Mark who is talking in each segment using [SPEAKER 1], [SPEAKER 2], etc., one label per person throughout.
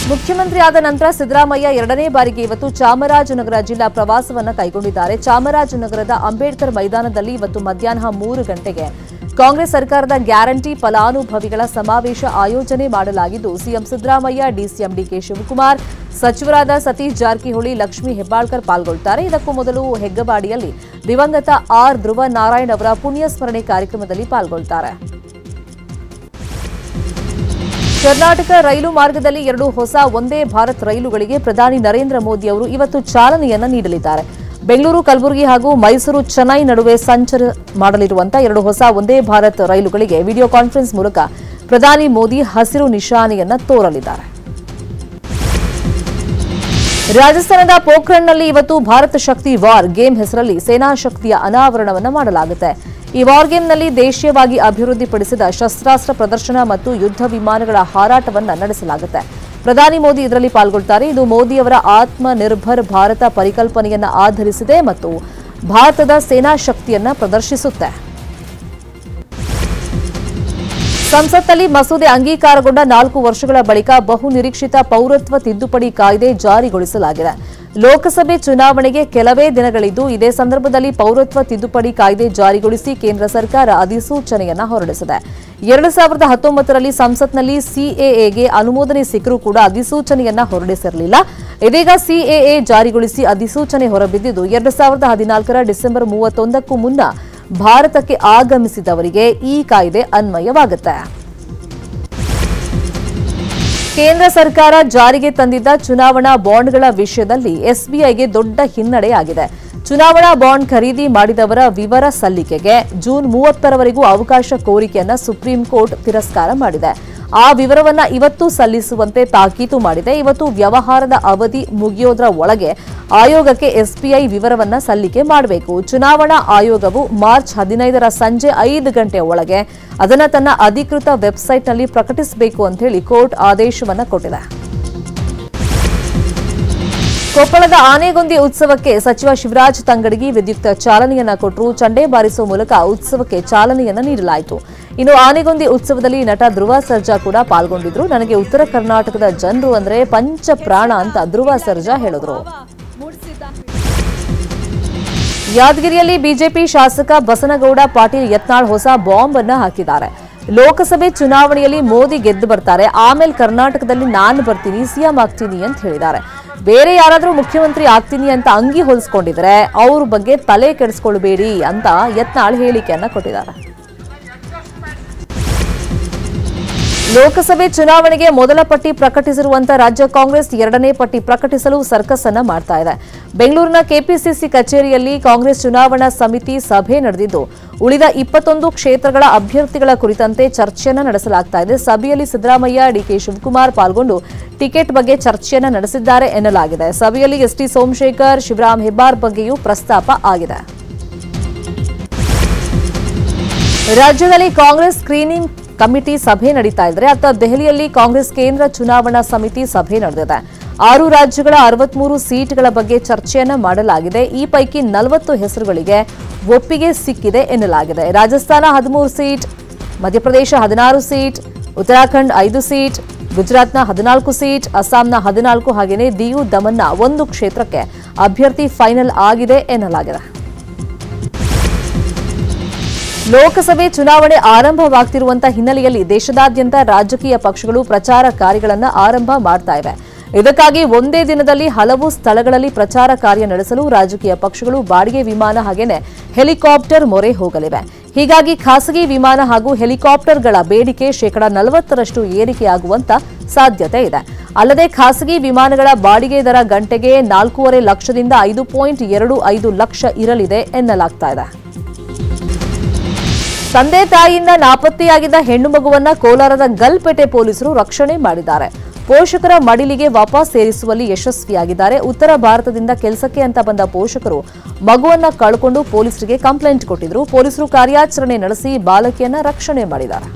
[SPEAKER 1] ಮುಖ್ಯಮಂತ್ರಿ ಆದ ನಂತರ ಸಿದ್ದರಾಮಯ್ಯ ಎರಡನೇ ಬಾರಿಗೆ ಇವತ್ತು ಚಾಮರಾಜನಗರ ಜಿಲ್ಲಾ ಪ್ರವಾಸವನ್ನ ಕೈಗೊಂಡಿದ್ದಾರೆ ಚಾಮರಾಜನಗರದ ಅಂಬೇಡ್ಕರ್ ಮೈದಾನದಲ್ಲಿ ಇವತ್ತು ಮಧ್ಯಾಹ್ನ ಮೂರು ಗಂಟೆಗೆ ಕಾಂಗ್ರೆಸ್ ಸರ್ಕಾರದ ಗ್ಯಾರಂಟಿ ಫಲಾನುಭವಿಗಳ ಸಮಾವೇಶ ಆಯೋಜನೆ ಮಾಡಲಾಗಿದ್ದು CM Siddaramaiah DCM DK Shivakumar ಸಚಿವರಾದ ಸತೀಶ್ ಜಾರಕಿಹೊಳಿ ಲಕ್ಷ್ಮೀ ಹೆಬ್ಬಾಳ್ಕರ್ ಪಾಲ್ಗೊಳ್ಳುತ್ತಾರೆ ಇದಕ್ಕೂ ಮೊದಲು ಹೆಗ್ಗಬಾಡಿಯಲ್ಲಿ ದಿವಂಗತ ಆರ್ ಧ್ರುವ ನಾರಾಯಣ್ ಅವರ ಪುಣ್ಯಸ್ಮರಣೆ ಕಾರ್ಯಕ್ರಮದಲ್ಲಿ ಪಾಲ್ಗೊಳ್ಳುತ್ತಾರೆ ಕರ್ನಾಟಕ ರೈಲು ಮಾರ್ಗದಲ್ಲಿ ಎರಡು ಹೊಸ ಒಂದೇ ಭಾರತ್ ರೈಲುಗಳಿಗೆ ಪ್ರಧಾನಿ ನರೇಂದ್ರ ಮೋದಿ ಅವರು ಇವತ್ತು ಚಾಲನೆಯನ್ನ ನೀಡಲಿದ್ದಾರೆ ಬೆಂಗಳೂರು ಕಲಬುರಗಿ ಹಾಗೂ ಮೈಸೂರು ಚೆನ್ನೈ ನಡುವೆ ಸಂಚಾರ ಮಾಡಲಿರುವಂತಹ ಎರಡು ಹೊಸ ಒಂದೇ ಭಾರತ್ ರೈಲುಗಳಿಗೆ ವಿಡಿಯೋ ಕಾನ್ಫರೆನ್ಸ್ ಮೂಲಕ ಪ್ರಧಾನಿ ಮೋದಿ ಹಸಿರು ನಿಶಾನೆಯನ್ನ ತೋರಲಿದ್ದಾರೆ ರಾಜಸ್ಥಾನದ ಪೋಖ್ರಣ್ನಲ್ಲಿ ಇವತ್ತು ಭಾರತ ಶಕ್ತಿ ವಾರ್ ಗೇಮ್ ಹೆಸರಲ್ಲಿ ಸೇನಾ ಶಕ್ತಿಯ ಅನಾವರಣವನ್ನು ಮಾಡಲಾಗುತ್ತೆ ಈ ವಾರ್ ಗೇಮ್ನಲ್ಲಿ ದೇಶೀಯವಾಗಿ ಅಭಿವೃದ್ಧಿಪಡಿಸಿದ ಶಸ್ತ್ರಾಸ್ತ್ರ ಪ್ರದರ್ಶನ ಮತ್ತು ಯುದ್ಧ ವಿಮಾನಗಳ ಹಾರಾಟವನ್ನು ನಡೆಸಲಾಗುತ್ತೆ ಪ್ರಧಾನಿ ಮೋದಿ ಇದರಲ್ಲಿ ಪಾಲ್ಗೊಳ್ಳುತ್ತಾರೆ ಇದು ಮೋದಿಯವರ ಆತ್ಮ ನಿರ್ಭರ್ ಭಾರತ ಪರಿಕಲ್ಪನೆಯನ್ನ ಆಧರಿಸಿದೆ ಮತ್ತು ಭಾರತದ ಸೇನಾ ಶಕ್ತಿಯನ್ನ ಪ್ರದರ್ಶಿಸುತ್ತೆ ಸಂಸತ್ನಲ್ಲಿ ಮಸೂದೆ ಅಂಗೀಕಾರಗೊಂಡ ನಾಲ್ಕು ವರ್ಷಗಳ ಬಳಿಕ ಬಹು ನಿರೀಕ್ಷಿತ ಪೌರತ್ವ ತಿದ್ದುಪಡಿ ಕಾಯ್ದೆ ಜಾರಿಗೊಳಿಸಲಾಗಿದೆ ಲೋಕಸಭೆ ಚುನಾವಣೆಗೆ ಕೆಲವೇ ದಿನಗಳಿದ್ದು ಇದೇ ಸಂದರ್ಭದಲ್ಲಿ ಪೌರತ್ವ ತಿದ್ದುಪಡಿ ಕಾಯ್ದೆ ಜಾರಿಗೊಳಿಸಿ ಕೇಂದ್ರ ಸರ್ಕಾರ ಅಧಿಸೂಚನೆಯನ್ನ ಹೊರಡಿಸಿದೆ ಎರಡು ಸಾವಿರದ ಹತ್ತೊಂಬತ್ತರಲ್ಲಿ ಸಂಸತ್ನಲ್ಲಿ ಸಿಎಎಗೆ ಅನುಮೋದನೆ ಸಿಕ್ಕರೂ ಕೂಡ ಅಧಿಸೂಚನೆಯನ್ನ ಹೊರಡಿಸಿರಲಿಲ್ಲ ಇದೀಗ ಸಿಎಎ ಜಾರಿಗೊಳಿಸಿ ಅಧಿಸೂಚನೆ ಹೊರಬಿದ್ದಿದ್ದು ಎರಡು ಸಾವಿರದ ಹದಿನಾಲ್ಕರ ಡಿಸೆಂಬರ್ ಮೂವತ್ತೊಂದಕ್ಕೂ ಮುನ್ನ ಭಾರತಕ್ಕೆ ಆಗಮಿಸಿದವರಿಗೆ ಈ ಕಾಯ್ದೆ ಅನ್ವಯವಾಗುತ್ತೆ ಕೇಂದ್ರ ಸರ್ಕಾರ ಜಾರಿಗೆ ತಂದಿದ್ದ ಚುನಾವಣಾ ಬಾಂಡ್ಗಳ ವಿಷಯದಲ್ಲಿ ಎಸ್ಬಿಐಗೆ ದೊಡ್ಡ ಹಿನ್ನಡೆಯಾಗಿದೆ ಚುನಾವಣಾ ಬಾಂಡ್ ಖರೀದಿ ಮಾಡಿದವರ ವಿವರ ಸಲ್ಲಿಕೆಗೆ ಜೂನ್ ಮೂವತ್ತರವರೆಗೂ ಅವಕಾಶ ಕೋರಿಕೆಯನ್ನ ಸುಪ್ರೀಂ ಕೋರ್ಟ್ ತಿರಸ್ಕಾರ ಮಾಡಿದೆ ಆ ವಿವರವನ್ನ ಇವತ್ತು ಸಲ್ಲಿಸುವಂತೆ ತಾಕೀತು ಮಾಡಿದೆ ಇವತ್ತು ವ್ಯವಹಾರದ ಅವಧಿ ಮುಗಿಯೋದ್ರ ಒಳಗೆ ಆಯೋಗಕ್ಕೆ ಎಸ್ಬಿಐ ವಿವರವನ್ನ ಸಲ್ಲಿಕೆ ಮಾಡಬೇಕು ಚುನಾವಣಾ ಆಯೋಗವು ಮಾರ್ಚ್ ಹದಿನೈದರ ಸಂಜೆ ಐದು ಗಂಟೆ ಒಳಗೆ ಅದನ್ನ ತನ್ನ ಅಧಿಕೃತ ವೆಬ್ಸೈಟ್ನಲ್ಲಿ ಪ್ರಕಟಿಸಬೇಕು ಅಂತ ಹೇಳಿ ಕೋರ್ಟ್ ಆದೇಶವನ್ನ ಕೊಟ್ಟಿದೆ ಕೊಪ್ಪಳದ ಆನೆಗೊಂದಿ ಉತ್ಸವಕ್ಕೆ ಸಚಿವ ಶಿವರಾಜ್ ತಂಗಡಗಿ ವಿದ್ಯುಕ್ತ ಚಾಲನೆಯನ್ನ ಕೊಟ್ಟರು ಚಂಡೆ ಬಾರಿಸುವ ಮೂಲಕ ಉತ್ಸವಕ್ಕೆ ಚಾಲನೆಯನ್ನ ನೀಡಲಾಯಿತು ಇನ್ನು ಆನೆಗೊಂದಿ ಉತ್ಸವದಲ್ಲಿ ನಟ ಧ್ರುವ ಸರ್ಜಾ ಕೂಡ ಪಾಲ್ಗೊಂಡಿದ್ರು ನನಗೆ ಉತ್ತರ ಕರ್ನಾಟಕದ ಜನರು ಅಂದ್ರೆ ಪಂಚ ಪ್ರಾಣ ಅಂತ ಧ್ರುವ ಸರ್ಜಾ ಹೇಳಿದ್ರು ಯಾದಗಿರಿಯಲ್ಲಿ ಬಿಜೆಪಿ ಶಾಸಕ ಬಸನಗೌಡ ಪಾಟೀಲ್ ಯತ್ನಾಳ್ ಹೊಸ ಬಾಂಬ್ ಅನ್ನ ಹಾಕಿದ್ದಾರೆ ಲೋಕಸಭೆ ಚುನಾವಣೆಯಲ್ಲಿ ಮೋದಿ ಗೆದ್ದು ಬರ್ತಾರೆ ಆಮೇಲೆ ಕರ್ನಾಟಕದಲ್ಲಿ ನಾನು ಬರ್ತೀನಿ ಸಿಎಂ ಆಗ್ತೀನಿ ಅಂತ ಹೇಳಿದ್ದಾರೆ ಬೇರೆ ಯಾರಾದ್ರೂ ಮುಖ್ಯಮಂತ್ರಿ ಆಗ್ತೀನಿ ಅಂತ ಅಂಗಿ ಹೊಲಿಸ್ಕೊಂಡಿದ್ರೆ ಅವ್ರ ಬಗ್ಗೆ ತಲೆ ಕೆಡಿಸ್ಕೊಳ್ಬೇಡಿ ಅಂತ ಯತ್ನಾಳ್ ಹೇಳಿಕೆಯನ್ನ ಕೊಟ್ಟಿದ್ದಾರೆ ಲೋಕಸಭೆ ಚುನಾವಣೆಗೆ ಮೊದಲ ಪಟ್ಟಿ ಪ್ರಕಟಿಸಿರುವಂತಹ ರಾಜ್ಯ ಕಾಂಗ್ರೆಸ್ ಎರಡನೇ ಪಟ್ಟಿ ಪ್ರಕಟಿಸಲು ಸರ್ಕಸ್ ಅನ್ನ ಮಾಡ್ತಾ ಇದೆ ಬೆಂಗಳೂರಿನ ಕೆಪಿಸಿಸಿ ಕಚೇರಿಯಲ್ಲಿ ಕಾಂಗ್ರೆಸ್ ಚುನಾವಣಾ ಸಮಿತಿ ಸಭೆ ನಡೆದಿದ್ದು ಉಳಿದ ಇಪ್ಪತ್ತೊಂದು ಕ್ಷೇತ್ರಗಳ ಅಭ್ಯರ್ಥಿಗಳ ಕುರಿತಂತೆ ಚರ್ಚೆಯನ್ನ ನಡೆಸಲಾಗ್ತಾ ಇದೆ ಸಭೆಯಲ್ಲಿ ಸಿದ್ದರಾಮಯ್ಯ ಡಿಕೆ ಶಿವಕುಮಾರ್ ಪಾಲ್ಗೊಂಡು ಟಿಕೆಟ್ ಬಗ್ಗೆ ಚರ್ಚೆಯನ್ನ ನಡೆಸಿದ್ದಾರೆ ಎನ್ನಲಾಗಿದೆ ಸಭೆಯಲ್ಲಿ ಎಸ್ಟಿ ಸೋಮಶೇಖರ್ ಶಿವರಾಮ್ ಹೆಬ್ಬಾರ್ ಬಗ್ಗೆಯೂ ಪ್ರಸ್ತಾಪ ಆಗಿದೆ ರಾಜ್ಯದಲ್ಲಿ ಕಾಂಗ್ರೆಸ್ ಸ್ಕ್ರೀನಿಂಗ್ ಕಮಿಟಿ ಸಭೆ ನಡೀತಾ ಇದ್ರೆ ಅತ್ತ ದೆಹಲಿಯಲ್ಲಿ ಕಾಂಗ್ರೆಸ್ ಕೇಂದ್ರ ಚುನಾವಣಾ ಸಮಿತಿ ಸಭೆ ನಡೆದಿದೆ ಆರು ರಾಜ್ಯಗಳ ಅರವತ್ಮೂರು ಸೀಟ್ಗಳ ಬಗ್ಗೆ ಚರ್ಚೆಯನ್ನ ಮಾಡಲಾಗಿದೆ ಈ ಪೈಕಿ ನಲವತ್ತು ಹೆಸರುಗಳಿಗೆ ಒಪ್ಪಿಗೆ ಸಿಕ್ಕಿದೆ ಎನ್ನಲಾಗಿದೆ ರಾಜಸ್ಥಾನ ಹದಿಮೂರು ಸೀಟ್ ಮಧ್ಯಪ್ರದೇಶ ಹದಿನಾರು ಸೀಟ್ ಉತ್ತರಾಖಂಡ್ ಐದು ಸೀಟ್ ಗುಜರಾತ್ನ ಹದಿನಾಲ್ಕು ಸೀಟ್ ಅಸ್ಸಾಂನ ಹದಿನಾಲ್ಕು ಹಾಗೆಯೇ ದಿಯು ದಮನ್ನ ಒಂದು ಕ್ಷೇತ್ರಕ್ಕೆ ಅಭ್ಯರ್ಥಿ ಫೈನಲ್ ಆಗಿದೆ ಎನ್ನಲಾಗಿದೆ ಲೋಕಸಭೆ ಚುನಾವಣೆ ಆರಂಭವಾಗ್ತಿರುವಂತಹ ಹಿನ್ನೆಲೆಯಲ್ಲಿ ದೇಶದಾದ್ಯಂತ ರಾಜಕೀಯ ಪಕ್ಷಗಳು ಪ್ರಚಾರ ಕಾರ್ಯಗಳನ್ನು ಆರಂಭ ಮಾಡ್ತಾ ಇವೆ ಇದಕ್ಕಾಗಿ ಒಂದೇ ದಿನದಲ್ಲಿ ಹಲವು ಸ್ಥಳಗಳಲ್ಲಿ ಪ್ರಚಾರ ಕಾರ್ಯ ನಡೆಸಲು ರಾಜಕೀಯ ಪಕ್ಷಗಳು ಬಾಡಿಗೆ ವಿಮಾನ ಹಾಗೇನೆ ಹೆಲಿಕಾಪ್ಟರ್ ಮೊರೆ ಹೋಗಲಿವೆ ಹೀಗಾಗಿ ಖಾಸಗಿ ವಿಮಾನ ಹಾಗೂ ಹೆಲಿಕಾಪ್ಟರ್ಗಳ ಬೇಡಿಕೆ ಶೇಕಡಾ ನಲವತ್ತರಷ್ಟು ಏರಿಕೆಯಾಗುವಂತ ಸಾಧ್ಯತೆ ಇದೆ ಅಲ್ಲದೆ ಖಾಸಗಿ ವಿಮಾನಗಳ ಬಾಡಿಗೆ ದರ ಗಂಟೆಗೆ ನಾಲ್ಕೂವರೆ ಲಕ್ಷದಿಂದ ಐದು ಪಾಯಿಂಟ್ ಎರಡು ಐದು ಲಕ್ಷ ಇರಲಿದೆ ಎನ್ನಲಾಗ್ತಾ ಇದೆ ತಂದೆ ತಾಯಿಯಿಂದ ನಾಪತ್ತೆಯಾಗಿದ್ದ ಹೆಣ್ಣು ಮಗುವನ್ನ ಕೋಲಾರದ ಗಲ್ಪೇಟೆ ಪೊಲೀಸರು ರಕ್ಷಣೆ ಮಾಡಿದ್ದಾರೆ ಪೋಷಕರ ಮಡಿಲಿಗೆ ವಾಪಸ್ ಸೇರಿಸುವಲ್ಲಿ ಯಶಸ್ವಿಯಾಗಿದ್ದಾರೆ ಉತ್ತರ ಭಾರತದಿಂದ ಕೆಲಸಕ್ಕೆ ಅಂತ ಬಂದ ಪೋಷಕರು ಮಗುವನ್ನ ಕಳ್ಕೊಂಡು ಪೊಲೀಸರಿಗೆ ಕಂಪ್ಲೇಂಟ್ ಕೊಟ್ಟಿದ್ರು ಪೊಲೀಸರು ಕಾರ್ಯಾಚರಣೆ ನಡೆಸಿ ಬಾಲಕಿಯನ್ನ ರಕ್ಷಣೆ ಮಾಡಿದ್ದಾರೆ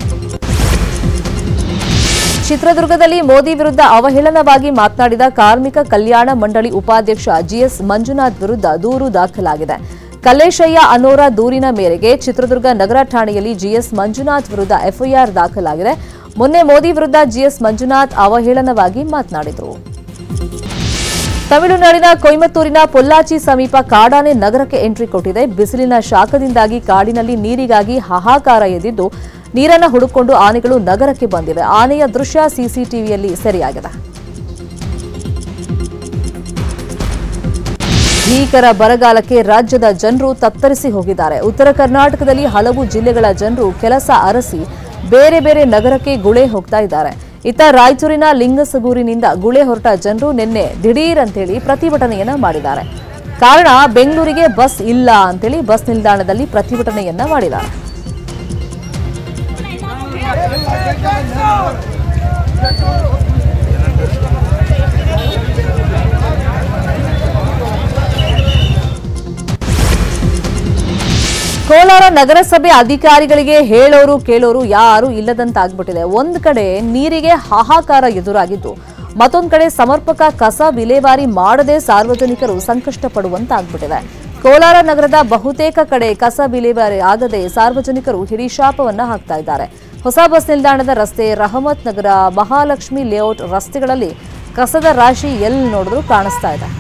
[SPEAKER 1] ಚಿತ್ರದುರ್ಗದಲ್ಲಿ ಮೋದಿ ವಿರುದ್ಧ ಅವಹೇಳನವಾಗಿ ಮಾತನಾಡಿದ ಕಾರ್ಮಿಕ ಕಲ್ಯಾಣ ಮಂಡಳಿ ಉಪಾಧ್ಯಕ್ಷ ಜಿಎಸ್ ಮಂಜುನಾಥ್ ವಿರುದ್ಧ ದೂರು ದಾಖಲಾಗಿದೆ ಕಲ್ಲೇಶಯ್ಯ ಅನ್ನೋರ ದೂರಿನ ಮೇರೆಗೆ ಚಿತ್ರದುರ್ಗ ನಗರ ಠಾಣೆಯಲ್ಲಿ ಜಿಎಸ್ ಮಂಜುನಾಥ್ ವಿರುದ್ಧ ಎಫ್ಐಆರ್ ದಾಖಲಾಗಿದೆ ಮೊನ್ನೆ ಮೋದಿ ವಿರುದ್ಧ ಜಿಎಸ್ ಮಂಜುನಾಥ್ ಅವಹೇಳನವಾಗಿ ಮಾತನಾಡಿದರು ತಮಿಳುನಾಡಿನ ಕೊಯಮತ್ತೂರಿನ ಪೊಲ್ಲಾಚಿ ಸಮೀಪ ಕಾಡಾನೆ ನಗರಕ್ಕೆ ಎಂಟ್ರಿ ಕೊಟ್ಟಿದೆ ಬಿಸಿಲಿನ ಶಾಖದಿಂದಾಗಿ ಕಾಡಿನಲ್ಲಿ ನೀರಿಗಾಗಿ ಹಾಹಾಕಾರ ಎದ್ದಿದ್ದು ನೀರನ್ನು ಹುಡುಕೊಂಡು ಆನೆಗಳು ನಗರಕ್ಕೆ ಬಂದಿವೆ ಆನೆಯ ದೃಶ್ಯ ಸಿಸಿಟಿವಿಯಲ್ಲಿ ಸೆರೆಯಾಗಿದೆ ಭೀಕರ ಬರಗಾಲಕ್ಕೆ ರಾಜ್ಯದ ಜನರು ತತ್ತರಿಸಿ ಹೋಗಿದ್ದಾರೆ ಉತ್ತರ ಕರ್ನಾಟಕದಲ್ಲಿ ಹಲವು ಜಿಲ್ಲೆಗಳ ಜನರು ಕೆಲಸ ಅರಸಿ ಬೇರೆ ಬೇರೆ ನಗರಕ್ಕೆ ಗುಳೆ ಹೋಗ್ತಾ ಇದ್ದಾರೆ ಇತ್ತ ರಾಯಚೂರಿನ ಲಿಂಗಸಗೂರಿನಿಂದ ಗುಳೆ ಹೊರಟ ಜನರು ನಿನ್ನೆ ದಿಢೀರ್ ಅಂತೇಳಿ ಪ್ರತಿಭಟನೆಯನ್ನ ಮಾಡಿದ್ದಾರೆ ಕಾರಣ ಬೆಂಗಳೂರಿಗೆ ಬಸ್ ಇಲ್ಲ ಅಂತೇಳಿ ಬಸ್ ನಿಲ್ದಾಣದಲ್ಲಿ ಪ್ರತಿಭಟನೆಯನ್ನ ಮಾಡಿದ್ದಾರೆ ಕೋಲಾರ ನಗರಸಭೆ ಅಧಿಕಾರಿಗಳಿಗೆ ಹೇಳೋರು ಕೇಳೋರು ಯಾರು ಇಲ್ಲದಂತಾಗ್ಬಿಟ್ಟಿದೆ ಒಂದ್ ಕಡೆ ನೀರಿಗೆ ಹಾಹಾಕಾರ ಎದುರಾಗಿದ್ದು ಮತ್ತೊಂದ್ ಕಡೆ ಸಮರ್ಪಕ ಕಸ ವಿಲೇವಾರಿ ಮಾಡದೆ ಸಾರ್ವಜನಿಕರು ಸಂಕಷ್ಟ ಪಡುವಂತಾಗ್ಬಿಟ್ಟಿದೆ ಕೋಲಾರ ನಗರದ ಬಹುತೇಕ ಕಡೆ ಕಸ ವಿಲೇವಾರಿ ಆಗದೆ ಸಾರ್ವಜನಿಕರು ಹಿಡಿಶಾಪವನ್ನ ಹಾಕ್ತಾ ಇದ್ದಾರೆ ಹೊಸ ಬಸ್ ನಿಲ್ದಾಣದ ರಸ್ತೆ ರಹಮತ್ ನಗರ ಮಹಾಲಕ್ಷ್ಮಿ ಲೇಔಟ್ ರಸ್ತೆಗಳಲ್ಲಿ ಕಸದ ರಾಶಿ ಎಲ್ಲಿ ನೋಡಿದ್ರೂ ಕಾಣಿಸ್ತಾ ಇದೆ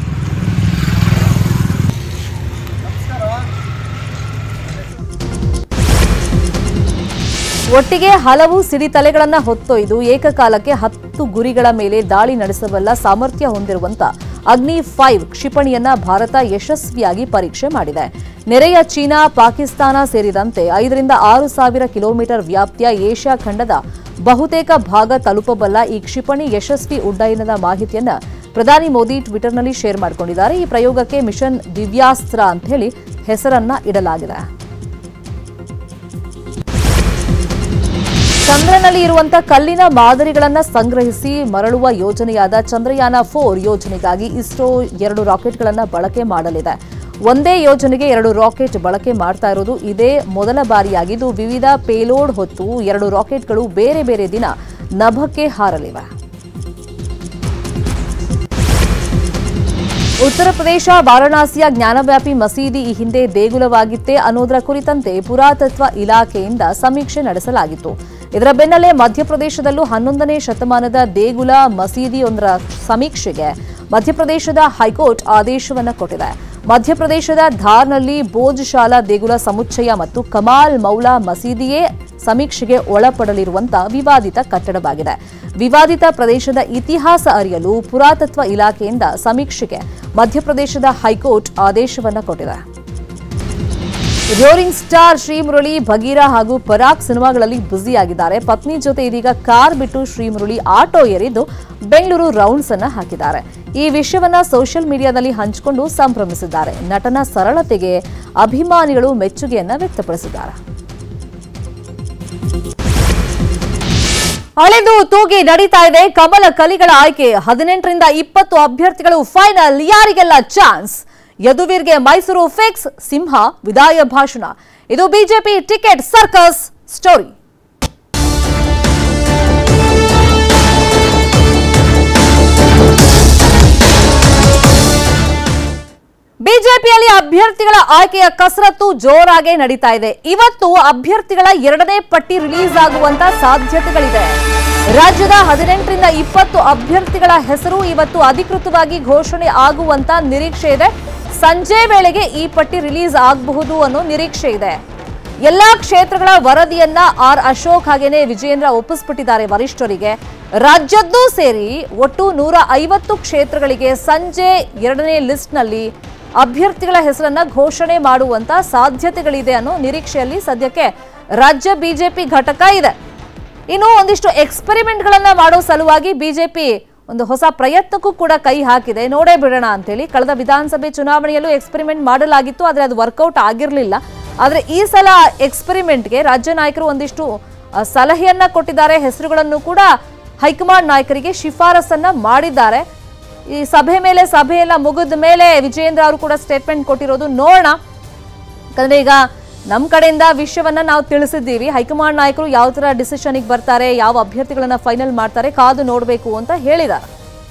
[SPEAKER 1] ಒಟ್ಟಿಗೆ ಹಲವು ಸಿಡಿತಲೆಗಳನ್ನ ಹೊತ್ತೊಯ್ದು ಏಕಕಾಲಕ್ಕೆ ಹತ್ತು ಗುರಿಗಳ ಮೇಲೆ ದಾಳಿ ನಡೆಸಬಲ್ಲ ಸಾಮರ್ಥ್ಯ ಹೊಂದಿರುವಂತ ಅಗ್ನಿ ಫೈವ್ ಕ್ಷಿಪಣಿಯನ್ನ ಭಾರತ ಯಶಸ್ವಿಯಾಗಿ ಪರೀಕ್ಷೆ ಮಾಡಿದೆ ನೆರೆಯ ಚೀನಾ ಪಾಕಿಸ್ತಾನ ಸೇರಿದಂತೆ ಐದರಿಂದ ಆರು ಸಾವಿರ ಕಿಲೋಮೀಟರ್ ವ್ಯಾಪ್ತಿಯ ಏಷ್ಯಾ ಖಂಡದ ಬಹುತೇಕ ಭಾಗ ತಲುಪಬಲ್ಲ ಈ ಕ್ಷಿಪಣಿ ಯಶಸ್ವಿ ಉಡ್ಡಯನದ ಮಾಹಿತಿಯನ್ನ ಪ್ರಧಾನಿ ಮೋದಿ ಟ್ವಿಟರ್ನಲ್ಲಿ ಶೇರ್ ಮಾಡಿಕೊಂಡಿದ್ದಾರೆ ಈ ಪ್ರಯೋಗಕ್ಕೆ ಮಿಷನ್ ದಿವ್ಯಾಸ್ತ್ರ ಅಂತ ಹೇಳಿ ಹೆಸರನ್ನ ಇಡಲಾಗಿದೆ ಚಂದ್ರನಲ್ಲಿ ಇರುವಂತಹ ಕಲ್ಲಿನ ಮಾದರಿಗಳನ್ನ ಸಂಗ್ರಹಿಸಿ ಮರಳುವ ಯೋಜನೆಯಾದ ಚಂದ್ರಯಾನ ಫೋರ್ ಯೋಜನೆಗಾಗಿ ಇಸ್ರೋ ಎರಡು ರಾಕೆಟ್ಗಳನ್ನ ಬಳಕೆ ಮಾಡಲಿದೆ ಒಂದೇ ಯೋಜನೆಗೆ ಎರಡು ರಾಕೆಟ್ ಬಳಕೆ ಮಾಡ್ತಾ ಇರೋದು ಇದೇ ಮೊದಲ ಬಾರಿಯಾಗಿದ್ದು ವಿವಿಧ ಪೇಲೋಡ್ ಹೊತ್ತು ಎರಡು ರಾಕೆಟ್ಗಳು ಬೇರೆ ಬೇರೆ ದಿನ ನಭಕ್ಕೆ ಹಾರಲಿವೆ ಉತ್ತರ ಪ್ರದೇಶ ವಾರಣಾಸಿಯ ಜ್ಞಾನವ್ಯಾಪಿ ಮಸೀದಿ ಈ ಹಿಂದೆ ದೇಗುಲವಾಗಿತ್ತೇ ಅನ್ನೋದರ ಕುರಿತಂತೆ ಪುರಾತತ್ವ ಇಲಾಖೆಯಿಂದ ಸಮೀಕ್ಷೆ ನಡೆಸಲಾಗಿತ್ತು ಇದರ ಬೆನ್ನಲ್ಲೇ ಮಧ್ಯಪ್ರದೇಶದಲ್ಲೂ ಹನ್ನೊಂದನೇ ಶತಮಾನದ ದೇಗುಲ ಮಸೀದಿಯೊಂದರ ಸಮೀಕ್ಷೆಗೆ ಮಧ್ಯಪ್ರದೇಶದ ಹೈಕೋರ್ಟ್ ಆದೇಶವನ್ನ ಕೊಟ್ಟಿದೆ ಮಧ್ಯಪ್ರದೇಶದ ಧಾರ್ನಲ್ಲಿ ಭೋಜಶಾಲಾ ದೇಗುಲ ಸಮುಚ್ಚಯ ಮತ್ತು ಕಮಾಲ್ ಮೌಲಾ ಮಸೀದಿಯೇ ಸಮೀಕ್ಷೆಗೆ ಒಳಪಡಲಿರುವಂತಹ ವಿವಾದಿತ ಕಟ್ಟಡವಾಗಿದೆ ವಿವಾದಿತ ಪ್ರದೇಶದ ಇತಿಹಾಸ ಅರಿಯಲು ಪುರಾತತ್ವ ಇಲಾಖೆಯಿಂದ ಸಮೀಕ್ಷೆಗೆ ಮಧ್ಯಪ್ರದೇಶದ ಹೈಕೋರ್ಟ್ ಆದೇಶವನ್ನ ಕೊಟ್ಟಿದೆ ರೋರಿಂಗ್ ಸ್ಟಾರ್ ಶ್ರೀಮುರಳಿ ಭಗೀರಾ ಹಾಗೂ ಪರಾಗ್ ಸಿನಿಮಾಗಳಲ್ಲಿ ಬ್ಯುಸಿಯಾಗಿದ್ದಾರೆ ಪತ್ನಿ ಜೊತೆ ಇದೀಗ ಕಾರ್ ಬಿಟ್ಟು ಶ್ರೀಮುರಳಿ ಆಟೋ ಏರಿದ್ದು ಬೆಂಗಳೂರು ರೌಂಡ್ಸ್ ಅನ್ನ ಹಾಕಿದ್ದಾರೆ ಈ ವಿಷಯವನ್ನ ಸೋಷಿಯಲ್ ಮೀಡಿಯಾದಲ್ಲಿ ಹಂಚಿಕೊಂಡು ಸಂಭ್ರಮಿಸಿದ್ದಾರೆ ನಟನ ಸರಳತೆಗೆ ಅಭಿಮಾನಿಗಳು ಮೆಚ್ಚುಗೆಯನ್ನ ವ್ಯಕ್ತಪಡಿಸಿದ್ದಾರೆ ಅಳೆದು ತೂಗಿ ನಡೀತಾ ಇದೆ ಕಮಲ ಕಲಿಗಳ ಆಯ್ಕೆ ಹದಿನೆಂಟರಿಂದ ಇಪ್ಪತ್ತು ಅಭ್ಯರ್ಥಿಗಳು ಫೈನಲ್ ಯಾರಿಗೆಲ್ಲ ಚಾನ್ಸ್ ಯದುವೀರ್ಗೆ ಮೈಸೂರು ಫಿಕ್ಸ್ ಸಿಂಹ ವಿದಾಯ ಭಾಷಣ ಇದು ಬಿಜೆಪಿ ಟಿಕೆಟ್ ಸರ್ಕಸ್ ಸ್ಟೋರಿ ಬಿಜೆಪಿಯಲ್ಲಿ ಅಭ್ಯರ್ಥಿಗಳ ಆಯ್ಕೆಯ ಕಸರತ್ತು ಜೋರಾಗಿ ನಡೀತಾ ಇದೆ ಇವತ್ತು ಅಭ್ಯರ್ಥಿಗಳ ಎರಡನೇ ಪಟ್ಟಿ ರಿಲೀಸ್ ಆಗುವಂತ ಸಾಧ್ಯತೆಗಳಿದೆ ರಾಜ್ಯದ ಹದಿನೆಂಟರಿಂದ ಇಪ್ಪತ್ತು ಅಭ್ಯರ್ಥಿಗಳ ಹೆಸರು ಇವತ್ತು ಅಧಿಕೃತವಾಗಿ ಘೋಷಣೆ ಆಗುವಂತ ನಿರೀಕ್ಷೆ ಇದೆ ಸಂಜೆ ವೇಳೆಗೆ ಈ ಪಟ್ಟಿ ರಿಲೀಸ್ ಆಗಬಹುದು ಅನ್ನೋ ನಿರೀಕ್ಷೆ ಇದೆ ಎಲ್ಲಾ ಕ್ಷೇತ್ರಗಳ ವರದಿಯನ್ನ ಆರ್ ಅಶೋಕ್ ಹಾಗೇನೆ ವಿಜಯೇಂದ್ರ ಒಪ್ಪಿಸ್ಬಿಟ್ಟಿದ್ದಾರೆ ವರಿಷ್ಠರಿಗೆ ರಾಜ್ಯದ್ದೂ ಸೇರಿ ಒಟ್ಟು ನೂರ ಐವತ್ತು ಕ್ಷೇತ್ರಗಳಿಗೆ ಸಂಜೆ ಎರಡನೇ ಲಿಸ್ಟ್ನಲ್ಲಿ ಅಭ್ಯರ್ಥಿಗಳ ಹೆಸರನ್ನ ಘೋಷಣೆ ಮಾಡುವಂತ ಸಾಧ್ಯತೆಗಳಿದೆ ಅನ್ನೋ ನಿರೀಕ್ಷೆಯಲ್ಲಿ ಸದ್ಯಕ್ಕೆ ರಾಜ್ಯ ಬಿಜೆಪಿ ಘಟಕ ಇದೆ ಇನ್ನು ಒಂದಿಷ್ಟು ಎಕ್ಸ್ಪೆರಿಮೆಂಟ್ಗಳನ್ನ ಮಾಡೋ ಸಲುವಾಗಿ ಬಿಜೆಪಿ ಒಂದು ಹೊಸ ಪ್ರಯತ್ನಕ್ಕೂ ಕೂಡ ಕೈ ಹಾಕಿದೆ ನೋಡೇ ಬಿಡೋಣ ಅಂತೇಳಿ ಕಳೆದ ವಿಧಾನಸಭೆ ಚುನಾವಣೆಯಲ್ಲೂ ಎಕ್ಸ್ಪೆರಿಮೆಂಟ್ ಮಾಡಲಾಗಿತ್ತು ಆದರೆ ಅದು ವರ್ಕೌಟ್ ಆಗಿರಲಿಲ್ಲ ಆದರೆ ಈ ಸಲ ಎಕ್ಸ್ಪೆರಿಮೆಂಟ್ಗೆ ರಾಜ್ಯ ನಾಯಕರು ಒಂದಿಷ್ಟು ಆ, ಸಲಹೆಯನ್ನ ಕೊಟ್ಟಿದ್ದಾರೆ ಹೆಸರುಗಳನ್ನು ಕೂಡ ಹೈಕಮಾಂಡ್ ನಾಯಕರಿಗೆ ಶಿಫಾರಸನ್ನ ಮಾಡಿದ್ದಾರೆ ಈ ಸಭೆ ಮೇಲೆ ಸಭೆ ಎಲ್ಲ ಮುಗಿದ ಮೇಲೆ ವಿಜಯೇಂದ್ರ ಅವರು ಕೂಡ ಸ್ಟೇಟ್ಮೆಂಟ್ ಕೊಟ್ಟಿರೋದು ನೋಡೋಣ ಯಾಕಂದ್ರೆ ಈಗ ನಮ್ಮ ಕಡೆಯಿಂದ ವಿಷಯವನ್ನ ನಾವು ತಿಳಿಸಿದ್ದೀವಿ ಹೈಕಮಾಂಡ್ ನಾಯಕರು ಯಾವ ತರ ಡಿಸಿಷನ್ಗೆ ಬರ್ತಾರೆ ಯಾವ ಅಭ್ಯರ್ಥಿಗಳನ್ನ ಫೈನಲ್ ಮಾಡ್ತಾರೆ ಕಾದು ನೋಡಬೇಕು ಅಂತ ಹೇಳಿದ್ದಾರೆ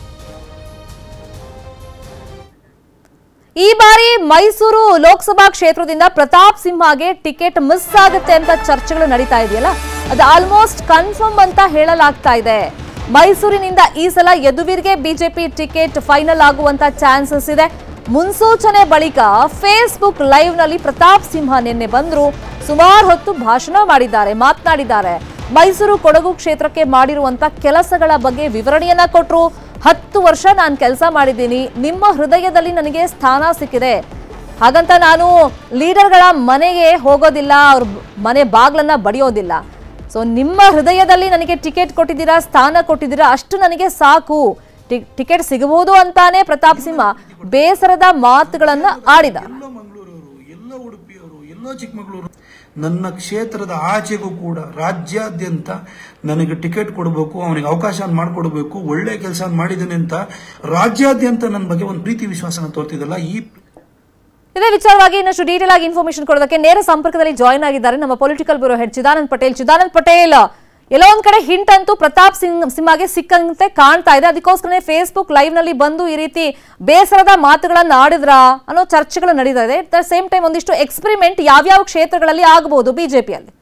[SPEAKER 1] ಈ ಬಾರಿ ಮೈಸೂರು ಲೋಕಸಭಾ ಕ್ಷೇತ್ರದಿಂದ ಪ್ರತಾಪ್ ಸಿಂಹಗೆ ಟಿಕೆಟ್ ಮಿಸ್ ಆಗುತ್ತೆ ಅಂತ ಚರ್ಚೆಗಳು ನಡೀತಾ ಇದೆಯಲ್ಲ ಅದು ಆಲ್ಮೋಸ್ಟ್ ಕನ್ಫರ್ಮ್ ಅಂತ ಹೇಳಲಾಗ್ತಾ ಇದೆ ಮೈಸೂರಿನಿಂದ ಈ ಸಲ ಯದುವೀರ್ಗೆ ಬಿಜೆಪಿ ಟಿಕೆಟ್ ಫೈನಲ್ ಆಗುವಂತ ಚಾನ್ಸಸ್ ಇದೆ ಮುನ್ಸೂಚನೆ ಬಳಿಕ ಫೇಸ್ಬುಕ್ ಲೈವ್ ನಲ್ಲಿ ಪ್ರತಾಪ್ ಸಿಂಹ ನಿನ್ನೆ ಬಂದ್ರು ಸುಮಾರು ಹೊತ್ತು ಭಾಷಣ ಮಾಡಿದ್ದಾರೆ ಮಾತನಾಡಿದ್ದಾರೆ ಮೈಸೂರು ಕೊಡಗು ಕ್ಷೇತ್ರಕ್ಕೆ ಮಾಡಿರುವಂತ ಕೆಲಸಗಳ ಬಗ್ಗೆ ವಿವರಣೆಯನ್ನ ಕೊಟ್ರು ಹತ್ತು ವರ್ಷ ನಾನು ಕೆಲಸ ಮಾಡಿದ್ದೀನಿ ನಿಮ್ಮ ಹೃದಯದಲ್ಲಿ ನನಗೆ ಸ್ಥಾನ ಸಿಕ್ಕಿದೆ ಹಾಗಂತ ನಾನು ಲೀಡರ್ಗಳ ಮನೆಗೆ ಹೋಗೋದಿಲ್ಲ ಅವ್ರ ಮನೆ ಬಾಗ್ಲನ್ನ ಬಡಿಯೋದಿಲ್ಲ ಸೊ ನಿಮ್ಮ ಹೃದಯದಲ್ಲಿ ನನಗೆ ಟಿಕೆಟ್ ಕೊಟ್ಟಿದ್ದೀರಾ ಸ್ಥಾನ ಕೊಟ್ಟಿದ್ದೀರಾ ಅಷ್ಟು ನನಗೆ ಸಾಕು ಟಿ- ಟಿಕೆಟ್ ಸಿಗಬಹುದು ಅಂತಾನೆ ಪ್ರತಾಪ್ ಸಿಂಹ ಬೇಸರದ ಮಾತುಗಳನ್ನ ಆಡಿದ
[SPEAKER 2] ಎಲ್ಲ ಮಂಗಳೂರವರು ಎಲ್ಲ ಉಡುಪಿಯವರು ಎಲ್ಲ ಚಿಕ್ಕಮಗಳೂರು ನನ್ನ ಕ್ಷೇತ್ರದ ಆಚೆಗೂ ಕೂಡ ರಾಜ್ಯಾದ್ಯಂತ ನನಗೆ ಟಿಕೆಟ್ ಕೊಡಬೇಕು ಅವನಿಗೆ ಅವಕಾಶ ಮಾಡಿಕೊಡ್ಬೇಕು ಒಳ್ಳೆ ಕೆಲಸ ಮಾಡಿದ್ದೇನೆ ಅಂತ ರಾಜ್ಯಾದ್ಯಂತ ನನ್ನ ಬಗ್ಗೆ ಒಂದು ಪ್ರೀತಿ ವಿಶ್ವಾಸನ ತೋರ್ತಿದ್ದಲ್ಲ ಈ
[SPEAKER 1] ಇದೇ ವಿಚಾರವಾಗಿ ಇನ್ನಷ್ಟು ಡೀಟೇಲ್ ಆಗಿ ಇನ್ಫಾರ್ಮೇಶನ್ ಕೊಡೋದಕ್ಕೆ ನೇರ ಸಂಪರ್ಕದಲ್ಲಿ ಜಾಯ್ನ್ ಆಗಿದ್ದಾರೆ ನಮ್ಮ political bureau head Chidanand Patel Chidanand Patel ಎಲ್ಲೋ ಒಂದ್ ಕಡೆ ಹಿಂಟ್ ಅಂತೂ ಪ್ರತಾಪ್ ಸಿಂಗ್ ಸಿಂಹಗೆ ಸಿಕ್ಕಂತೆ ಕಾಣ್ತಾ ಇದೆ ಅದಕ್ಕೋಸ್ಕರನೇ ಫೇಸ್ಬುಕ್ ಲೈವ್ ನಲ್ಲಿ ಬಂದು ಈ ರೀತಿ ಬೇಸರದ ಮಾತುಗಳನ್ನ ಆಡಿದ್ರ ಅನ್ನೋ ಚರ್ಚೆಗಳು ನಡೀತಾ ಇದೆ ಅಟ್ ದ ಸೇಮ್ ಟೈಮ್ ಒಂದಿಷ್ಟು ಎಕ್ಸ್ಪೆರಿಮೆಂಟ್ ಯಾವ್ಯಾವ ಕ್ಷೇತ್ರಗಳಲ್ಲಿ ಆಗಬಹುದು ಬಿಜೆಪಿಯಲ್ಲಿ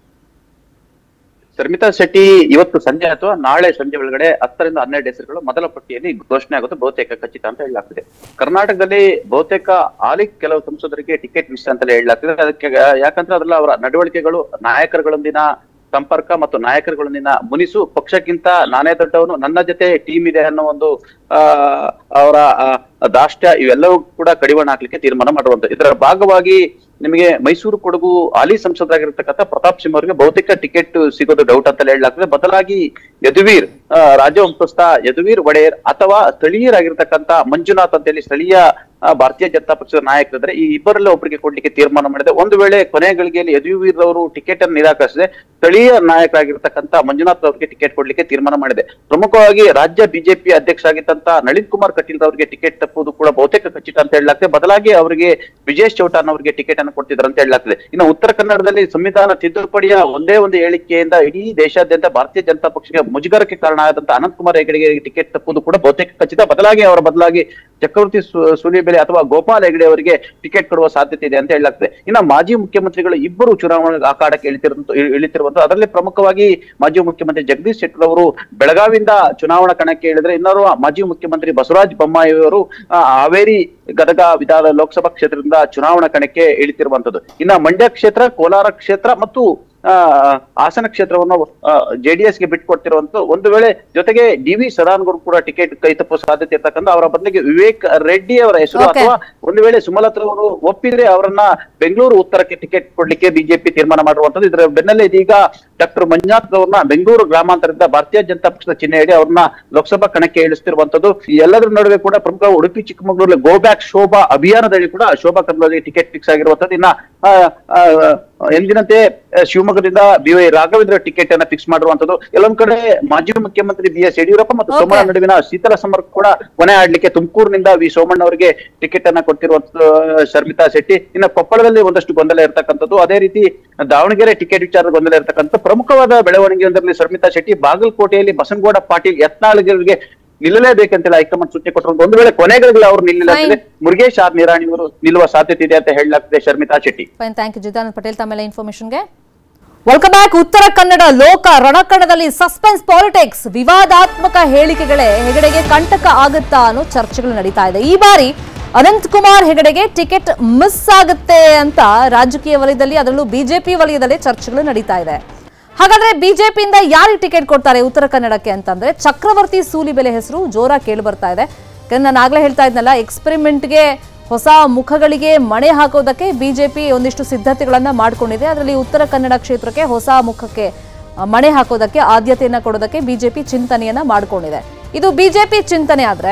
[SPEAKER 3] ಶರ್ಮಿತಾ ಶೆಟ್ಟಿ ಇವತ್ತು ಸಂಜೆ ಅಥವಾ ನಾಳೆ ಸಂಜೆ ಒಳಗಡೆ ಹತ್ತರಿಂದ ಹನ್ನೆರಡು ಹೆಸರುಗಳು ಮೊದಲ ಪಟ್ಟಿಯಲ್ಲಿ ಘೋಷಣೆ ಆಗುತ್ತೆ ಬಹುತೇಕ ಖಚಿತ ಅಂತ ಹೇಳಲಾಗ್ತಿದೆ ಕರ್ನಾಟಕದಲ್ಲಿ ಬಹುತೇಕ ಹಾಲಿ ಕೆಲವು ಸಂಸದರಿಗೆ ಟಿಕೆಟ್ ವಿಷಯ ಅಂತಲೇ ಹೇಳಲಾಗ್ತಿದೆ ಅದಕ್ಕೆ ಯಾಕಂದ್ರೆ ಅದ್ರಲ್ಲಿ ಅವರ ನಡವಳಿಕೆಗಳು ನಾಯಕರುಗಳೊಂದಿನ ಸಂಪರ್ಕ ಮತ್ತು ನಾಯಕರುಗಳೊಂದಿನ ಮುನಿಸು ಪಕ್ಷಕ್ಕಿಂತ ನಾನೇ ದೊಡ್ಡವನು ನನ್ನ ಜೊತೆ ಟೀಮ್ ಇದೆ ಅನ್ನೋ ಒಂದು ಆ ಅವರ ಆ, ದಾಷ್ಟ್ಯ ಇವೆಲ್ಲವೂ ಕೂಡ ಕಡಿವಾಣ ಹಾಕ್ಲಿಕ್ಕೆ ತೀರ್ಮಾನ ಮಾಡುವಂತ ಇದರ ಭಾಗವಾಗಿ ನಿಮಗೆ ಮೈಸೂರು ಕೊಡಗು ಹಾಲಿ ಸಂಸದರಾಗಿರ್ತಕ್ಕಂಥ ಪ್ರತಾಪ್ ಸಿಂಹ ಅವರಿಗೆ ಬಹುತೇಕ ಟಿಕೆಟ್ ಸಿಗೋದು ಡೌಟ್ ಅಂತ ಹೇಳಲಾಗ್ತದೆ ಬದಲಾಗಿ ಯದುವೀರ್ ಆ, ರಾಜವಂಶಸ್ಥ ಯದುವೀರ್ ಒಡೆಯರ್ ಅಥವಾ ಸ್ಥಳೀಯರಾಗಿರ್ತಕ್ಕಂಥ ಮಂಜುನಾಥ್ ಅಂತ ಹೇಳಿ ಸ್ಥಳೀಯ ಆ, ಭಾರತೀಯ ಜನತಾ ಪಕ್ಷದ ನಾಯಕರಿದ್ರೆ ಈ ಇಬ್ಬರಲ್ಲೇ ಒಬ್ಬರಿಗೆ ಕೊಡ್ಲಿಕ್ಕೆ ತೀರ್ಮಾನ ಮಾಡಿದೆ ಒಂದು ವೇಳೆ ಕೊನೆ ಗಳಿಗೆಯಲ್ಲಿ ಯದುವೀರ್ ಅವರು ಟಿಕೆಟ್ ಅನ್ನು ನಿರಾಕರಿಸಿದೆ ಸ್ಥಳೀಯ ನಾಯಕರಾಗಿರ್ತಕ್ಕಂಥ ಮಂಜುನಾಥ್ ಅವರಿಗೆ ಟಿಕೆಟ್ ಕೊಡ್ಲಿಕ್ಕೆ ತೀರ್ಮಾನ ಮಾಡಿದೆ ಪ್ರಮುಖವಾಗಿ ರಾಜ್ಯ ಬಿಜೆಪಿ ಅಧ್ಯಕ್ಷ ಆಗಿದ್ದಂತ ನಳಿನ್ ಕುಮಾರ್ ಕಟೀಲ್ ಅವರಿಗೆ ಟಿಕೆಟ್ ತಪ್ಪುವುದು ಕೂಡ ಬಹುತೇಕ ಖಚಿತ ಅಂತ ಹೇಳಲಾಗ್ತದೆ ಬದಲಾಗಿ ಅವರಿಗೆ ವಿಜಯ್ ಚೌಟಾನ್ ಅವರಿಗೆ ಟಿಕೆಟ್ ಅನ್ನು ಕೊಡ್ತಿದ್ರು ಅಂತ ಹೇಳಲಾಗ್ತದೆ ಇನ್ನು ಉತ್ತರ ಕನ್ನಡದಲ್ಲಿ ಸಂವಿಧಾನ ತಿದ್ದುಪಡಿಯ ಒಂದೇ ಒಂದು ಹೇಳಿಕೆಯಿಂದ ಇಡೀ ದೇಶಾದ್ಯಂತ ಭಾರತೀಯ ಜನತಾ ಪಕ್ಷಕ್ಕೆ ಮುಜುಗರಕ್ಕೆ ಕಾರಣ ಆದಂತ ಅನಂತ್ ಕುಮಾರ್ ಹೆಗಡೆಗೆ ಟಿಕೆಟ್ ತಪ್ಪುವುದು ಕೂಡ ಬಹುತೇಕ ಖಚಿತ ಬದಲಾಗಿ ಅವರ ಬದಲಾಗಿ ಚಕ್ರವರ್ತಿ ಸು- ಸೂಲಿಬೆಲೆ ಅಥವಾ ಗೋಪಾಲ್ ಹೆಗಡೆ ಅವರಿಗೆ ಟಿಕೆಟ್ ಕೊಡುವ ಸಾಧ್ಯತೆ ಇದೆ ಅಂತ ಹೇಳಲಾಗ್ತದೆ ಇನ್ನು ಮಾಜಿ ಮುಖ್ಯಮಂತ್ರಿಗಳು ಇಬ್ಬರು ಚುನಾವಣಾ ಅಖಾಡಕ್ಕೆ ಇಳಿತಿರುವಂತ ಇಳಿತಿರುವಂತ ಅದರಲ್ಲಿ ಪ್ರಮುಖವಾಗಿ ಮಾಜಿ ಮುಖ್ಯಮಂತ್ರಿ ಜಗದೀಶ್ ಶೆಟ್ಟರ್ ಅವರು ಬೆಳಗಾವಿಯಿಂದ ಚುನಾವಣಾ ಕಣಕ್ಕೆ ಇಳಿದ್ರೆ ಇನ್ನೋರ್ವ ಮಾಜಿ ಮುಖ್ಯಮಂತ್ರಿ ಬಸವರಾಜ ಬೊಮ್ಮಾಯಿ ಅವರು ಆ, ಹಾವೇರಿ ಗದಗ ವಿಧಾನ ಲೋಕಸಭಾ ಕ್ಷೇತ್ರದಿಂದ ಚುನಾವಣಾ ಕಣಕ್ಕೆ ಇಳಿತಿರುವಂತದ್ದು ಇನ್ನ ಮಂಡ್ಯ ಕ್ಷೇತ್ರ ಕೋಲಾರ ಕ್ಷೇತ್ರ ಮತ್ತು ಆ, ಹಾಸನ ಕ್ಷೇತ್ರವನ್ನು ಜೆಡಿಎಸ್ ಗೆ ಬಿಟ್ಕೊಡ್ತಿರುವಂತ ಒಂದು ವೇಳೆ ಜೊತೆಗೆ ಡಿ ವಿ ಸದಾನಗೌಡ ಕೂಡ ಟಿಕೆಟ್ ಕೈ ತಪ್ಪುವ ಸಾಧ್ಯತೆ ಇರ್ತಕ್ಕಂಥ ಅವರ ಬದಲಿಗೆ ವಿವೇಕ್ ರೆಡ್ಡಿ ಅವರ ಹೆಸರು
[SPEAKER 1] Okay.
[SPEAKER 3] ಅಥವಾ ಒಂದು ವೇಳೆ ಸುಮಲತಾ ಅವರು ಒಪ್ಪಿದ್ರೆ ಅವರನ್ನ ಬೆಂಗಳೂರು ಉತ್ತರಕ್ಕೆ ಟಿಕೆಟ್ ಕೊಡ್ಲಿಕ್ಕೆ ಬಿಜೆಪಿ ತೀರ್ಮಾನ ಮಾಡಿರುವಂತದ್ದು ಇದರ ಬೆನ್ನಲ್ಲೇ ಇದೀಗ ಡಾಕ್ಟರ್ ಮಂಜುನಾಥ್ ಅವ್ರನ್ನ ಬೆಂಗಳೂರು ಗ್ರಾಮಾಂತರದಿಂದ ಭಾರತೀಯ ಜನತಾ ಪಕ್ಷದ ಚಿಹ್ನೆಯಡಿ ಅವ್ರನ್ನ ಲೋಕಸಭಾ ಕಣಕ್ಕೆ ಇಳಿಸ್ತಿರುವಂತದ್ದು ಈ ಎಲ್ಲದರ ನಡುವೆ ಕೂಡ ಪ್ರಮುಖ ಉಡುಪಿ ಚಿಕ್ಕಮಗಳೂರಲ್ಲಿ ಗೋ ಬ್ಯಾಕ್ ಶೋಭಾ ಅಭಿಯಾನದಲ್ಲಿ ಕೂಡ ಶೋಭಾ ಕರ್ನಾಟಕ ಟಿಕೆಟ್ ಫಿಕ್ಸ್ ಆಗಿರುವಂತದ್ದು ಇನ್ನ ಆ, ಆ, ಎಂದಿನಂತೆ ಆ, ಶಿವಮೊಗ್ಗದಿಂದ ಬಿ ವೈ ರಾಘವೇಂದ್ರ ಟಿಕೆಟ್ ಅನ್ನ ಫಿಕ್ಸ್ ಮಾಡಿರುವಂತದ್ದು ಎಲ್ಲೊಂದ್ ಕಡೆ ಮಾಜಿ ಮುಖ್ಯಮಂತ್ರಿ ಬಿ ಎಸ್ ಯಡಿಯೂರಪ್ಪ ಮತ್ತು
[SPEAKER 1] Okay.
[SPEAKER 3] ಸೋಮಣ್ಣ ನಡುವಿನ ಶೀತಲ ಸಂಪರ್ಕ ಕೂಡ ಕೊನೆ ಆಡ್ಲಿಕ್ಕೆ ತುಮಕೂರಿನಿಂದ ವಿ ಸೋಮಣ್ಣ ಅವರಿಗೆ ಟಿಕೆಟ್ ಅನ್ನ ಕೊಟ್ಟಿರುವಂತದ್ದು ಶರ್ಮಿತಾ ಶೆಟ್ಟಿ ಇನ್ನು ಕೊಪ್ಪಳದಲ್ಲಿ ಒಂದಷ್ಟು ಗೊಂದಲ ಇರ್ತಕ್ಕಂಥದ್ದು ಅದೇ ರೀತಿ ದಾವಣಗೆರೆ ಟಿಕೆಟ್ ವಿಚಾರದ ಗೊಂದಲ ಇರ್ತಕ್ಕಂಥ ಪ್ರಮುಖವಾದ ಬೆಳವಣಿಗೆಯೊಂದರಲ್ಲಿ ಶರ್ಮಿತಾ ಶೆಟ್ಟಿ ಬಾಗಲಕೋಟೆಯಲ್ಲಿ ಬಸನಗೌಡ ಪಾಟೀಲ್ ಯತ್ನಾಳ್ಗಳಿಗೆ ನಿಲ್ಲಲೇಬೇಕಂತೆಲ್ಲ ಹೈಕಮಾಂಡ್ ಸೂಚನೆ ಕೊಟ್ಟರು ಒಂದು ವೇಳೆ ಕೊನೆಗಳಿಗೆ ಅವರು ನಿಲ್ಲಿಲ್ಲ
[SPEAKER 1] Fine.
[SPEAKER 3] ಮುರುಗೇಶ್ ಆರ್ ನಿರಾಣಿ ಅವರು ನಿಲ್ಲುವ ಸಾಧ್ಯತೆ ಇದೆ ಅಂತ ಹೇಳಲಾಗ್ತದೆ Sharmita Shetty
[SPEAKER 1] fine thank you Chidanand Patel ತಮ್ಮೆಲ್ಲ ಇನ್ಫಾರ್ಮೇಶನ್ಗೆ ವೆಲ್ಕಮ್ ಬ್ಯಾಕ್ ಉತ್ತರ ಕನ್ನಡ ಲೋಕ ರಣಕಣದಲ್ಲಿ ಸಸ್ಪೆನ್ಸ್ ಪಾಲಿಟಿಕ್ಸ್ ವಿವಾದಾತ್ಮಕ ಹೇಳಿಕೆಗಳೇ ಹೆಗಡೆಗೆ ಕಂಟಕ ಆಗುತ್ತಾ ಅನ್ನೋ ಚರ್ಚೆಗಳು ನಡೀತಾ ಇದೆ ಈ ಬಾರಿ ಅನಂತ್ ಕುಮಾರ್ ಹೆಗಡೆಗೆ ಟಿಕೆಟ್ ಮಿಸ್ ಆಗುತ್ತೆ ಅಂತ ರಾಜಕೀಯ ವಲಯದಲ್ಲಿ ಅದರಲ್ಲೂ ಬಿಜೆಪಿ ವಲಯದಲ್ಲಿ ಚರ್ಚೆಗಳು ನಡೀತಾ ಇದೆ ಹಾಗಾದ್ರೆ ಬಿಜೆಪಿಯಿಂದ ಯಾರಿಗೆ ಟಿಕೆಟ್ ಕೊಡ್ತಾರೆ ಉತ್ತರ ಕನ್ನಡಕ್ಕೆ ಅಂತಂದ್ರೆ ಚಕ್ರವರ್ತಿ ಸೂಲಿಬೆಲೆ ಹೆಸರು ಜೋರಾಗಿ ಕೇಳಿ ಬರ್ತಾ ಇದೆ ಯಾಕಂದ್ರೆ ನಾನು ಆಗ್ಲೇ ಹೇಳ್ತಾ ಇದ್ನಲ್ಲ ಎಕ್ಸ್ಪೆರಿಮೆಂಟ್ಗೆ ಹೊಸ ಮುಖಗಳಿಗೆ ಮಣೆ ಹಾಕೋದಕ್ಕೆ ಬಿಜೆಪಿ ಒಂದಿಷ್ಟು ಸಿದ್ಧತೆಗಳನ್ನ ಮಾಡ್ಕೊಂಡಿದೆ ಅದರಲ್ಲಿ ಉತ್ತರ ಕನ್ನಡ ಕ್ಷೇತ್ರಕ್ಕೆ ಹೊಸ ಮುಖಕ್ಕೆ ಆ, ಮಣೆ ಹಾಕೋದಕ್ಕೆ ಆದ್ಯತೆಯನ್ನ ಕೊಡೋದಕ್ಕೆ ಬಿಜೆಪಿ ಚಿಂತನೆಯನ್ನ ಮಾಡ್ಕೊಂಡಿದೆ ಇದು ಬಿಜೆಪಿ ಚಿಂತನೆ ಆದ್ರೆ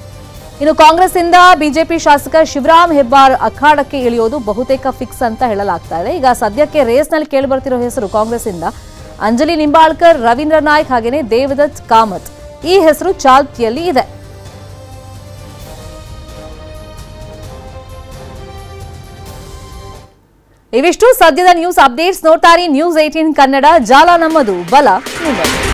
[SPEAKER 1] ಇನ್ನು ಕಾಂಗ್ರೆಸ್ ಇಂದ ಬಿಜೆಪಿ ಶಾಸಕ ಶಿವರಾಮ್ ಹೆಬ್ಬಾರ್ ಅಖಾಡಕ್ಕೆ ಇಳಿಯೋದು ಬಹುತೇಕ ಫಿಕ್ಸ್ ಅಂತ ಹೇಳಲಾಗ್ತಾ ಇದೆ ಈಗ ಸದ್ಯಕ್ಕೆ ರೇಸ್ನಲ್ಲಿ ಕೇಳಿ ಬರ್ತಿರೋ ಹೆಸರು ಕಾಂಗ್ರೆಸ್ ಇಂದ ಅಂಜಲಿ ನಿಂಬಾಳ್ಕರ್ ರವೀಂದ್ರ ನಾಯ್ಕ್ ಹಾಗೇನೆ ದೇವದತ್ ಕಾಮತ್ ಈ ಹೆಸರು ಚಾಲ್ತಿಯಲ್ಲಿ ಇದೆ ಇವಿಷ್ಟು ಸದ್ಯದ ನ್ಯೂಸ್ ಅಪ್ಡೇಟ್ಸ್ ನೋಡ್ತಾರೆ ನ್ಯೂಸ್ ಏಟೀನ್ ಕನ್ನಡ ಜಾಲ ನಮ್ಮದು ಬಲ ನಿಮ್ಮದು